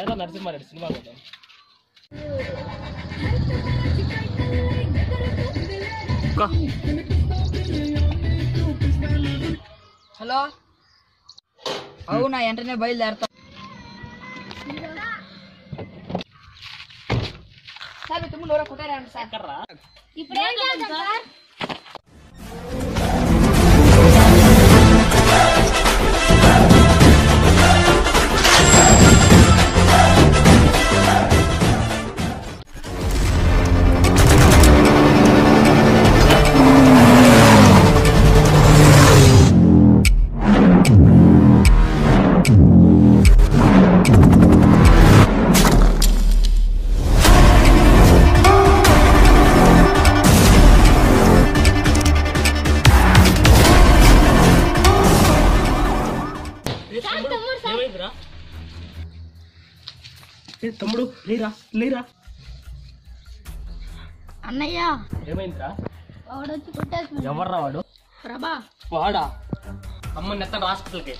పైన నరసింహారెడ్డి సినిమా పోతాం హలో అవునా వెంటనే బయలుదేరతా సార్ మీ తమ్ముడు ఎవరో కొట్టారంట సార్ ఇప్పుడు ఏం చేద్దాం సార్ ఏమైందిరా ఏ తమ్ముడు లేరా లేరా అన్నయ్య ఏమైందిరా వాడొచ్చి కొట్టేసి ఎవర్రా వాడు ప్రభా వాడా అమ్మ నెత్త హాస్పిటల్కి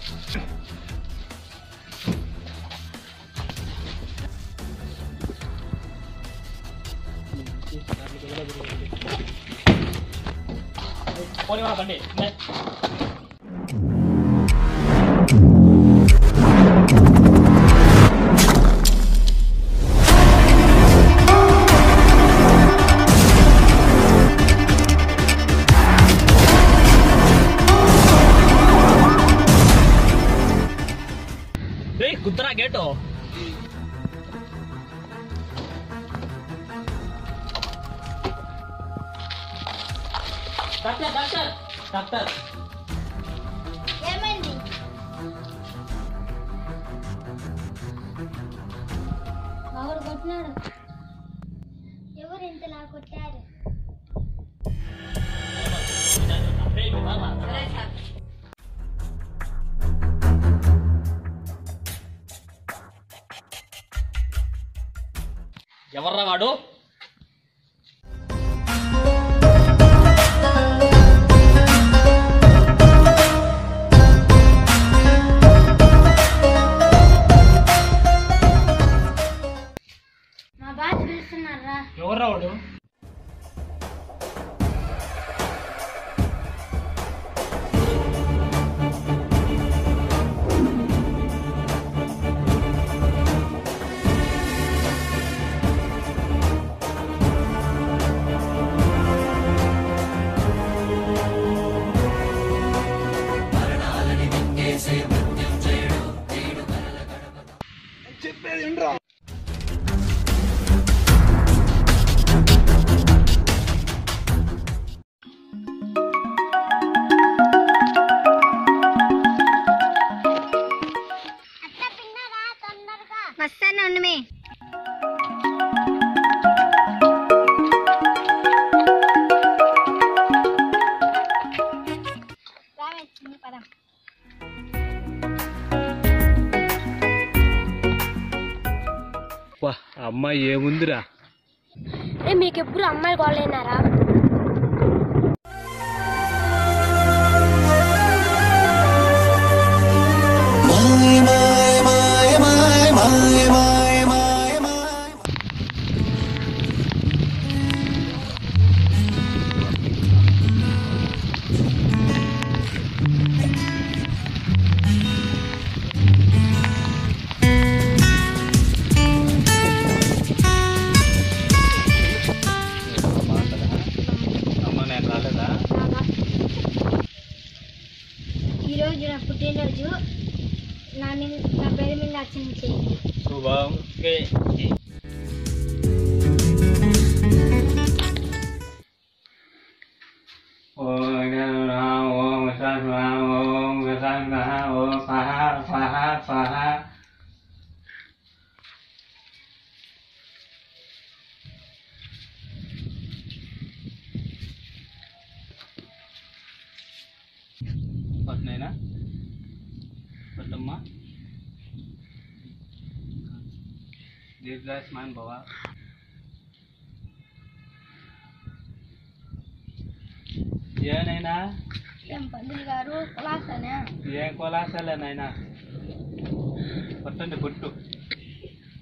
పోనీ వాడా బండి నే. ఏయ్ కుద్దరా గేటు డాక్టర్ డాక్టర్ డాక్టర్ ఏమైంది ఎవరు కొట్టినాడు ఎవరు ఇంతలా కొట్టారు ఎవర్రా వాడు మా బాధ పిలుస్తున్నారా ఎవర్రా వాడు అత్త తిన్నారా తొందరగా వస్తాను ఉండమే పదం వా అమ్మాయి ఏముందిరా ఏ మీకు ఎప్పుడు అమ్మాయి గోళ్ళైనారా అమ్మ నేను రాలేదా ఈరోజు నా పుట్టినరోజు నా మీద నా పేరు మీద అర్చన చేయండి శుభం ఓకే ఓం రామ ఓం రామ ఓం రామ ఓం ఫహ ఫహ ఫహ పట్నైనా పట్టమ్మా దీర్ఘాయుష్మాన్ భవ ఏనైనా ఏం పండుగ గారు కులాసనా ఏ కొలాసలే నాయనా పట్టండి కొట్టు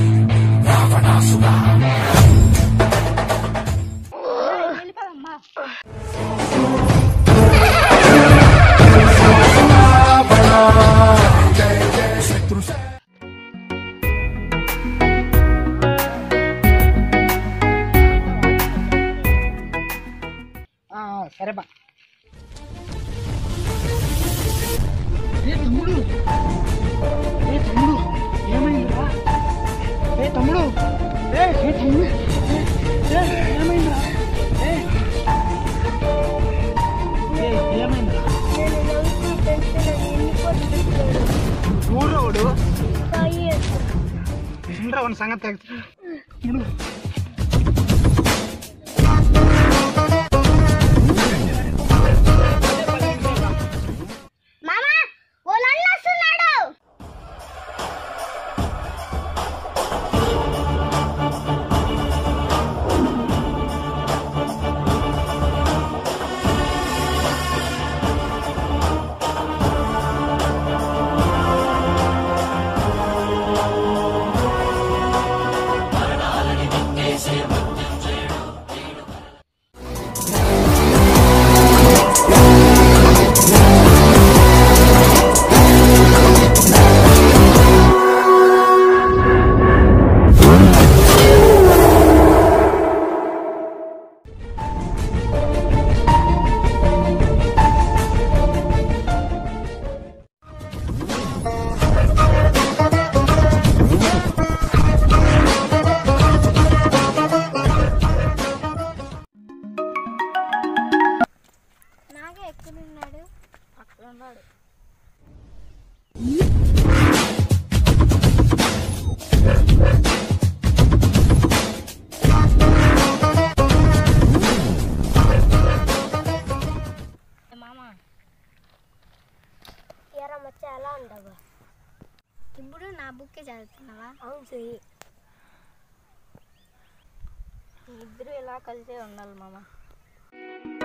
ఏ తమ్ముడు ఏమైందిరా ఏ తమ్ముడు ఏ ఏ తమ్ముడు ఏ, ఏ, ఏమైందిరా ఏ ఏ, ఏమైందిరా నేను నవ్వుతూ టెన్షన్ వెళ్ళిపోతున్నాడు ఊరోడు సాయి ఇంద్రా ఉన్న సంగతి తెగ- తమ్ముడు మామా వాళ్ళ అన్న వస్తున్నాడు నాగే ఎక్కడున్నాడు అక్కడ ఉన్నాడు మామా ఎరా మచ్చ ఎలా ఉండవు ఇప్పుడు నా బుక్కే చదువుతున్నావా అవును సరే ఇద్దరు ఇలా కలిసే ఉండాలి మామ